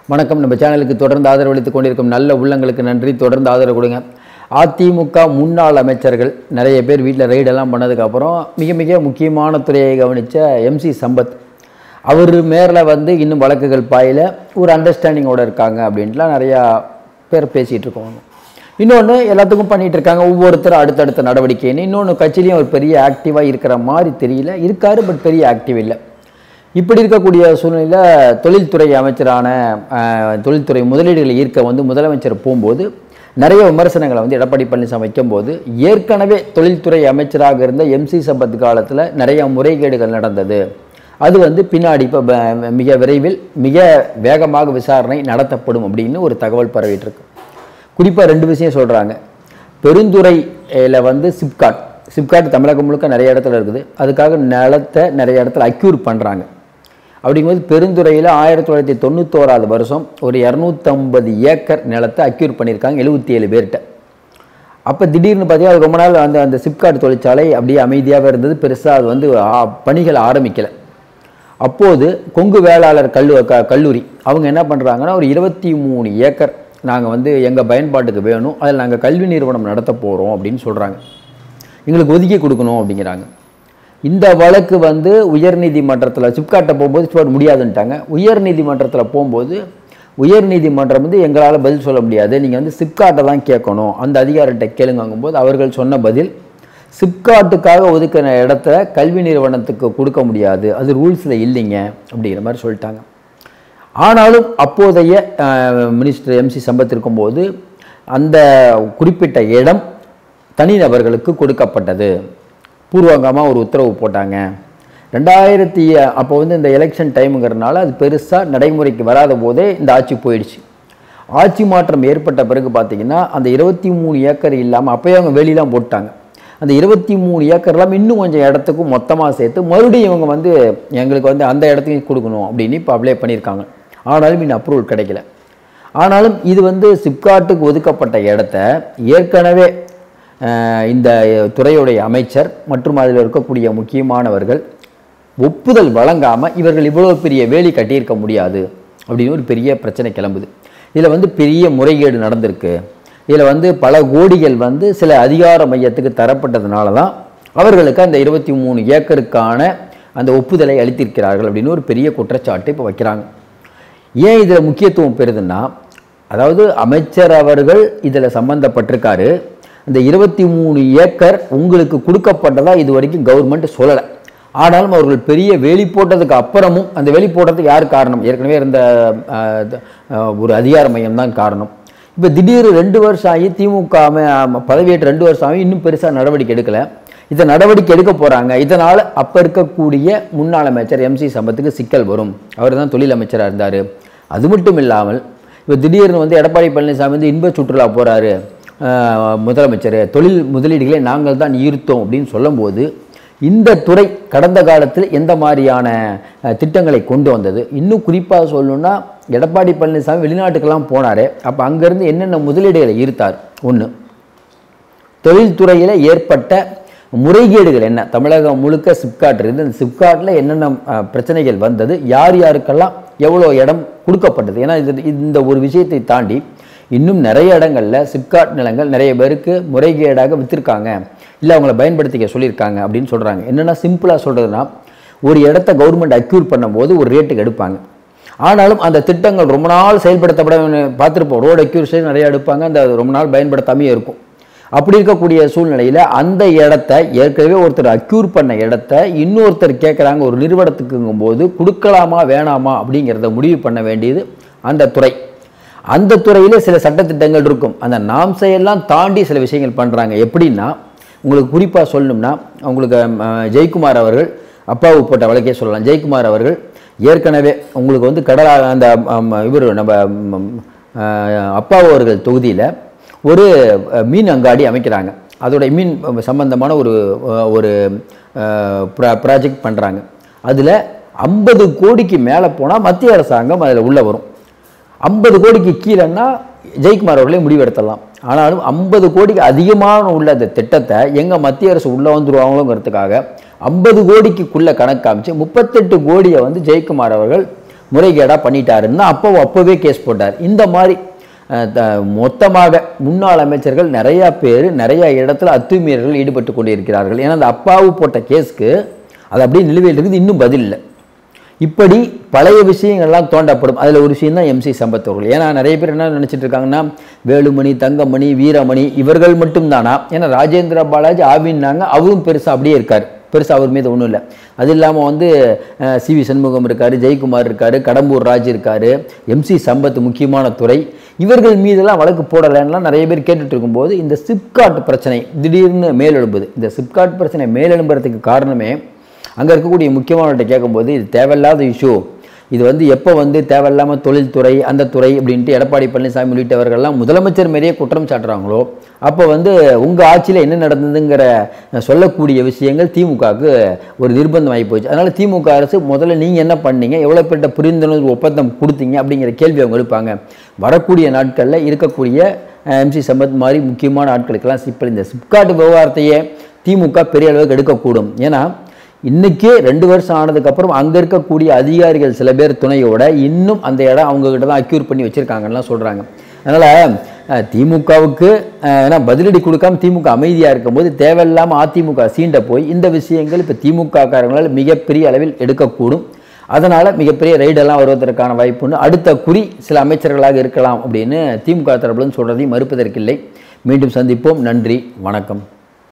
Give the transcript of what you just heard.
வணக்கம் நம்ம சேனலுக்கு தொடர்ந்து ஆதரவளித்துக் கொண்டிருக்கும் நல்ல உள்ளங்களுக்கு நன்றி தொடர்ந்து ஆதரவு கொடுங்க அதிமுக முன்னாள் அமைச்சர்கள் நிறைய பேர் வீட்டில் ரெய்டெல்லாம் பண்ணதுக்கப்புறம் மிக மிக முக்கியமான துறையை கவனித்த எம்சி சம்பத் அவர் மேரில் வந்து இன்னும் வழக்குகள் பாயில ஒரு அண்டர்ஸ்டாண்டிங்கோட இருக்காங்க அப்படின்ட்டுலாம் நிறையா பேர் பேசிகிட்டு இருக்கோம் இன்னொன்று எல்லாத்துக்கும் பண்ணிட்டு இருக்காங்க ஒவ்வொருத்தரும் அடுத்தடுத்த நடவடிக்கைன்னு இன்னொன்று கட்சியிலையும் ஒரு பெரிய ஆக்டிவாக இருக்கிற மாதிரி தெரியல இருக்காரு பட் பெரிய ஆக்டிவ் இல்லை இப்படி இருக்கக்கூடிய சூழ்நிலையில் தொழில்துறை அமைச்சரான அஹ், தொழில்துறை முதலீடுகளை ஈர்க்க வந்து முதலமைச்சர் போகும்போது நிறைய விமர்சனங்களை வந்து எடப்பாடி பழனிசாமி வைக்கும்போது ஏற்கனவே தொழில்துறை அமைச்சராக இருந்த எம்சி சம்பத் காலத்தில் நிறைய முறைகேடுகள் நடந்தது அது வந்து பின்னாடி இப்போ மிக விரைவில் மிக வேகமாக விசாரணை நடத்தப்படும் அப்படின்னு ஒரு தகவல் பரவிட்டு இருக்கு குறிப்பாக ரெண்டு விஷயம் சொல்கிறாங்க பெருந்துறையில் வந்து சிப்காட் சிப்காட் தமிழகம் முழுக்க நிறைய இடத்துல இருக்குது அதுக்காக நிலத்தை நிறைய இடத்துல அக்யூர் பண்ணுறாங்க அப்படிங்கும்போது பெருந்துறையில் ஆயிரத்தி தொள்ளாயிரத்தி தொண்ணூத்தோராது வருஷம் ஒரு இரநூத்தம்பது ஏக்கர் நிலத்தை அக்யூர் பண்ணியிருக்காங்க எழுபத்தி ஏழு பேர்கிட்ட அப்போ திடீர்னு பார்த்தீங்கன்னா அது ரொம்ப நாள் அந்த அந்த சிப்காட் தொழிற்சாலை அப்படியே அமைதியாகவே இருந்தது பெருசாக அது வந்து ஆ- பணிகள் ஆரம்பிக்கலை அப்போது கொங்கு வேளாளர் கல்லு க கல்லூரி அவங்க என்ன பண்ணுறாங்கன்னா ஒரு இருபத்தி மூணு ஏக்கர் நாங்கள் வந்து எங்கள் பயன்பாட்டுக்கு வேணும் அதில் நாங்கள் கல்வி நிறுவனம் நடத்த போகிறோம் அப்படின்னு சொல்கிறாங்க எங்களுக்கு ஒதுக்கி கொடுக்கணும் அப்படிங்கிறாங்க இந்த வழக்கு வந்து உயர்நீதிமன்றத்தில் சிப்காட்டை போகும்போது சிப்காட் முடியாதுன்ட்டாங்க உயர்நீதிமன்றத்தில் போகும்போது உயர்நீதிமன்றம் வந்து எங்களால் பதில் சொல்ல முடியாது நீங்கள் வந்து சிப்காட்டை தான் கேட்கணும் அந்த அதிகாரிகிட்ட கேளுங்கும்போது அவர்கள் சொன்ன பதில் சிப்காட்டுக்காக ஒதுக்கின இடத்த கல்வி நிறுவனத்துக்கு கொடுக்க முடியாது அது ரூல்ஸில் இல்லைங்க அப்படிங்கிற மாதிரி சொல்லிட்டாங்க ஆனாலும் அப்போதைய அஹ், மினிஸ்டர் எம்சி சம்பத் இருக்கும்போது அந்த குறிப்பிட்ட இடம் தனிநபர்களுக்கு கொடுக்கப்பட்டது பூர்வாங்கமாக ஒரு உத்தரவு போட்டாங்க ரெண்டாயிரத்தி அப்போ வந்து இந்த எலெக்ஷன் டைமுங்கிறதுனால அது பெருசாக நடைமுறைக்கு வராத போதே இந்த ஆட்சி போயிடுச்சு ஆட்சி மாற்றம் ஏற்பட்ட பிறகு பார்த்தீங்கன்னா அந்த இருபத்தி மூணு ஏக்கர் இல்லாமல் அப்போயே அவங்க வெளியெலாம் போட்டாங்க அந்த இருபத்தி மூணு ஏக்கர்லாம் இன்னும் கொஞ்சம் இடத்துக்கும் மொத்தமாக சேர்த்து மறுபடியும் இவங்க வந்து எங்களுக்கு வந்து அந்த இடத்துக்கு கொடுக்கணும் அப்படின்னு இப்போ அப்ளை பண்ணியிருக்காங்க ஆனாலும் இன்னும் அப்ரூவல் கிடைக்கல ஆனாலும் இது வந்து சிப்காட்டுக்கு ஒதுக்கப்பட்ட இடத்த ஏற்கனவே அஹ், இந்த துறையுடைய அமைச்சர் மற்றும் அதில் இருக்கக்கூடிய முக்கியமானவர்கள் ஒப்புதல் வழங்காமல் இவர்கள் இவ்வளோ பெரிய வேலி கட்டியிருக்க முடியாது அப்படின்னு ஒரு பெரிய பிரச்சனை கிளம்புது இதில் வந்து பெரிய முறைகேடு நடந்திருக்கு இதில் வந்து பல கோடிகள் வந்து சில அதிகார மையத்துக்கு தரப்பட்டதுனால தான் அவர்களுக்கு அந்த இருபத்தி மூணு ஏக்கருக்கான அந்த ஒப்புதலை அளித்திருக்கிறார்கள் அப்படின்னு ஒரு பெரிய குற்றச்சாட்டு இப்போ வைக்கிறாங்க ஏன் இதில் முக்கியத்துவம் பெறுதுன்னா அதாவது அமைச்சர் அவர்கள் இதில் சம்மந்தப்பட்டிருக்காரு இந்த இருபத்தி மூணு ஏக்கர் உங்களுக்கு கொடுக்கப்பட்டதா இது வரைக்கும் கவர்மெண்ட் சொல்லலை ஆனாலும் அவர்கள் பெரிய வேலி போட்டதுக்கு அப்புறமும் அந்த வேலி போடுறதுக்கு யார் காரணம் ஏற்கனவே இருந்த அஹ், த- அஹ், ஒரு அதிகார மையம் தான் காரணம் இப்போ திடீர் ரெண்டு வருஷம் ஆகி திமுக அம- பதவியேற்று ரெண்டு வருஷம் ஆகி இன்னும் பெருசாக நடவடிக்கை எடுக்கலை இதை நடவடிக்கை எடுக்க போகிறாங்க இதனால் அப்போ இருக்கக்கூடிய முன்னாள் அமைச்சர் எம்சி சம்பத்துக்கு சிக்கல் வரும் அவர் தான் தொழில் அமைச்சராக இருந்தார் அது மட்டும் இல்லாமல் இப்போ திடீர்னு வந்து எடப்பாடி பழனிசாமி வந்து இன்ப சுற்றுலா போகிறாரு முதலமைச்சர் தொழில் முதலீடுகளை நாங்கள் தான் ஈர்த்தோம் அப்படின்னு சொல்லும்போது இந்த துறை கடந்த காலத்தில் எந்த மாதிரியான அஹ், திட்டங்களை கொண்டு வந்தது இன்னும் குறிப்பாக சொல்லணும்னா எடப்பாடி பழனிசாமி வெளிநாட்டுக்கெல்லாம் போனார் அப்போ அங்கேருந்து என்னென்ன முதலீடுகளை ஈர்த்தார் ஒன்று தொழில்துறையில் ஏற்பட்ட முறைகேடுகள் என்ன தமிழகம் முழுக்க சிப்காட் இருக்குது இந்த சிப்காட்டில் என்னென்ன அஹ், பிரச்சனைகள் வந்தது யார் யாருக்கெல்லாம் எவ்வளோ இடம் கொடுக்கப்பட்டது ஏன்னா இது இந்த ஒரு விஷயத்தை தாண்டி இன்னும் நிறைய இடங்களில் சிப்காட் நிலங்கள் நிறைய பேருக்கு முறைகேடாக விற்றுருக்காங்க இல்லை அவங்கள பயன்படுத்திக்க சொல்லியிருக்காங்க அப்படின்னு சொல்கிறாங்க என்னென்னா சிம்பிளாக சொல்கிறதுனா ஒரு இடத்த கவர்மெண்ட் அக்யூர் பண்ணும்போது ஒரு ரேட்டுக்கு எடுப்பாங்க ஆனாலும் அந்த திட்டங்கள் ரொம்ப நாள் செயல்படுத்தப்பட பார்த்துருப்போம் ரோடு அக்யூரேஷன் நிறைய எடுப்பாங்க அந்த ரொம்ப நாள் பயன்படுத்தாமே இருக்கும் அப்படி இருக்கக்கூடிய சூழ்நிலையில் அந்த இடத்த ஏற்கனவே ஒருத்தர் அக்யூர் பண்ண இடத்த இன்னொருத்தர் கேட்குறாங்க ஒரு நிறுவனத்துக்குங்கும் போது கொடுக்கலாமா வேணாமா அப்படிங்கிறத முடிவு பண்ண வேண்டியது அந்த துறை அந்த துறையில் சில சட்டத்திட்டங்கள் இருக்கும் அந்த நாம்சை எல்லாம் தாண்டி சில விஷயங்கள் பண்ணுறாங்க எப்படின்னா உங்களுக்கு குறிப்பாக சொல்லணும்னா உங்களுக்கு அஹ், ஜெயக்குமார் அவர்கள் அப்பாவு போட்ட வழக்கே சொல்லலாம் ஜெயக்குமார் அவர்கள் ஏற்கனவே உங்களுக்கு வந்து கடலா அந்த இவர் நம்ம ம், அஹ், அப்பாவு அவர்கள் தொகுதியில் ஒரு அஹ், மீன் அங்காடி அமைக்கிறாங்க அதோட மீன் சம்பந்தமான ஒரு அஹ், ஒரு ப்ராஜெக்ட் பண்ணுறாங்க அதில் ஐம்பது கோடிக்கு மேலே போனால் மத்திய அரசாங்கம் அதில் உள்ளே வரும் ஐம்பது கோடிக்கு கீழேன்னா ஜெயக்குமார் அவர்களே முடிவெடுத்தலாம் ஆனாலும் ஐம்பது கோடிக்கு அதிகமான உள்ள அந்த திட்டத்தை எங்கள் மத்திய அரசு உள்ளே வந்துருவாங்களோங்கிறதுக்காக ஐம்பது கோடிக்குள்ளே கணக்கு காமிச்சு முப்பத்தெட்டு கோடியை வந்து ஜெயக்குமார் அவர்கள் முறைகேடாக பண்ணிட்டாருன்னு அப்போ அப்போவே கேஸ் போட்டார் இந்த மாதிரி அஹ், த- மொத்தமாக முன்னாள் அமைச்சர்கள் நிறையா பேர் நிறைய இடத்துல அத்துமீறல்கள் ஈடுபட்டு கொண்டிருக்கிறார்கள் ஏன்னா அந்த அப்பாவு போட்ட கேஸ்க்கு அது அப்படியே நிலுவையில் இருக்குது இன்னும் பதில் இல்லை இப்படி பழைய விஷயங்கள்லாம் தோண்டப்படும் அதில் ஒரு விஷயம் தான் எம்சி சம்பத் அவர்கள் ஏன்னா நிறைய பேர் என்ன நினச்சிட்டு இருக்காங்கன்னா வேலுமணி தங்கமணி வீரமணி இவர்கள் மட்டும்தானா ஏன்னா ராஜேந்திர பாலாஜி ஆவின்னாங்க அவரும் பெருசாக அப்படியே இருக்கார் பெருசாக அவர் மீது ஒன்றும் இல்லை அது இல்லாமல் வந்து சி வி சண்முகம் இருக்கார் ஜெயக்குமார் இருக்கார் கடம்பூர் ராஜ் இருக்கார் எம்சி சம்பத் முக்கியமான துறை இவர்கள் மீதெல்லாம் வழக்கு போடலைன்னுலாம் நிறைய பேர் கேட்டுட்டு இருக்கும்போது இந்த சிப்காட் பிரச்சனை திடீர்னு மேலெழும்புது இந்த சிப்காட் பிரச்சனை மேலெழும்புறதுக்கு காரணமே அங்கே இருக்கக்கூடிய முக்கியமானவர்கிட்ட கேட்கும்போது இது தேவையில்லாத இஷ்யூ இது வந்து எப்போ வந்து தேவையில்லாமல் தொழில்துறை அந்த துறை அப்படின்ட்டு எடப்பாடி பழனிசாமி உள்ளிட்டவர்கள்லாம் முதலமைச்சர் மாரியே குற்றம் சாட்டுறாங்களோ அப்போ வந்து உங்கள் ஆட்சியில் என்ன நடந்ததுங்கிற சொல்லக்கூடிய விஷயங்கள் திமுகவுக்கு ஒரு நிர்பந்தம் ஆகி போச்சு அதனால் திமுக அரசு முதல்ல நீங்கள் என்ன பண்ணீங்க எவ்வளோ பேர்ட்ட புரிந்துணர்வு ஒப்பந்தம் கொடுத்தீங்க அப்படிங்கிற கேள்வி அவங்க எழுப்பாங்க வரக்கூடிய நாட்களில் இருக்கக்கூடிய எம்சி சம்பத் மாதிரி முக்கியமான ஆட்களுக்கெல்லாம் சிப்பல் இந்த சிப்காட் விவகாரத்தையே திமுக பெரிய அளவுக்கு எடுக்கக்கூடும் ஏன்னா இன்னைக்கே ரெண்டு வருஷம் ஆனதுக்கப்புறம் அங்கே இருக்கக்கூடிய அதிகாரிகள் சில பேர் துணையோட இன்னும் அந்த இடம் அவங்க கிட்ட தான் அக்யூர் பண்ணி வச்சுருக்காங்கலாம் சொல்கிறாங்க அதனால் திமுகவுக்கு ஏன்னா பதிலடி கொடுக்காம திமுக அமைதியாக இருக்கும்போது தேவையில்லாமல் அதிமுக சீண்ட போய் இந்த விஷயங்கள் இப்போ திமுக காரங்களால் மிகப்பெரிய அளவில் எடுக்கக்கூடும் அதனால் மிகப்பெரிய ரைடெல்லாம் வருவதற்கான வாய்ப்புன்னு அடுத்த குறி சில அமைச்சர்களாக இருக்கலாம் அப்படின்னு திமுக தரப்புலன்னு சொல்கிறதையும் மறுப்பதற்கில்லை மீண்டும் சந்திப்போம் நன்றி வணக்கம்